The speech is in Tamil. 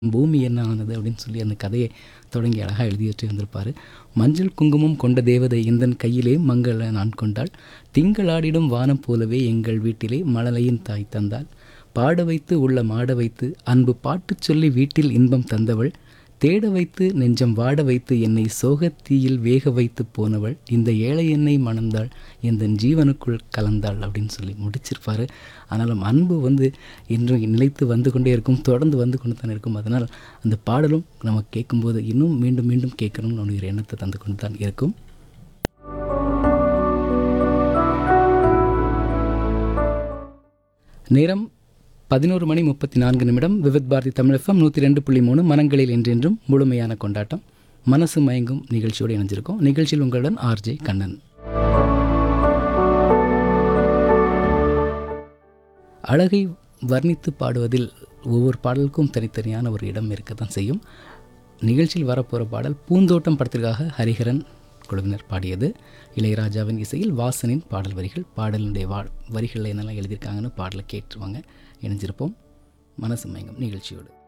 பூமி என்ன ஆனது அப்படின்னு சொல்லி அந்த கதையை தொடங்கி அழகாக எழுதி வச்சு வந்திருப்பார் மஞ்சள் குங்குமம் கொண்ட தேவதை எந்தன் கையிலே மங்கள நான் கொண்டாள் திங்களாடிடும் வானம் போலவே எங்கள் வீட்டிலே மழலையின் தாய் தந்தாள் பாட வைத்து உள்ள மாட வைத்து அன்பு பாட்டுச் சொல்லி வீட்டில் இன்பம் தந்தவள் தேட வைத்து நெஞ்சம் வாட வைத்து என்னை சோகத்தீயில் வேக வைத்து போனவள் இந்த ஏழை என்னை மணந்தாள் எந்த ஜீவனுக்குள் கலந்தாள் அப்படின்னு சொல்லி முடிச்சிருப்பாரு ஆனாலும் அன்பு வந்து இன்றும் நிலைத்து வந்து கொண்டே இருக்கும் தொடர்ந்து வந்து கொண்டு தான் இருக்கும் அதனால் அந்த பாடலும் நம்ம கேட்கும்போது இன்னும் மீண்டும் மீண்டும் கேட்கணும்னு ஒரு எண்ணத்தை தந்து கொண்டு தான் இருக்கும் நேரம் பதினோரு மணி முப்பத்தி நான்கு நிமிடம் விவித் பாரதி தமிழகம் நூற்றி ரெண்டு புள்ளி மூணு மனங்களில் என்றென்றும் முழுமையான கொண்டாட்டம் மனசு மயங்கும் நிகழ்ச்சியோடு இணைஞ்சிருக்கோம் நிகழ்ச்சியில் உங்களுடன் ஆர்ஜே கண்ணன் அழகை வர்ணித்து பாடுவதில் ஒவ்வொரு பாடலுக்கும் தனித்தனியான ஒரு இடம் இருக்க தான் செய்யும் நிகழ்ச்சியில் வரப்போகிற பாடல் பூந்தோட்டம் படத்திற்காக ஹரிஹரன் குழுவினர் பாடியது இளையராஜாவின் இசையில் வாசனின் பாடல் வரிகள் பாடலினுடைய வா வரிகளில் என்னெல்லாம் எழுதியிருக்காங்கன்னு பாடலை கேட்டுருவாங்க இணைஞ்சிருப்போம் மனசு மயங்கும் நிகழ்ச்சியோடு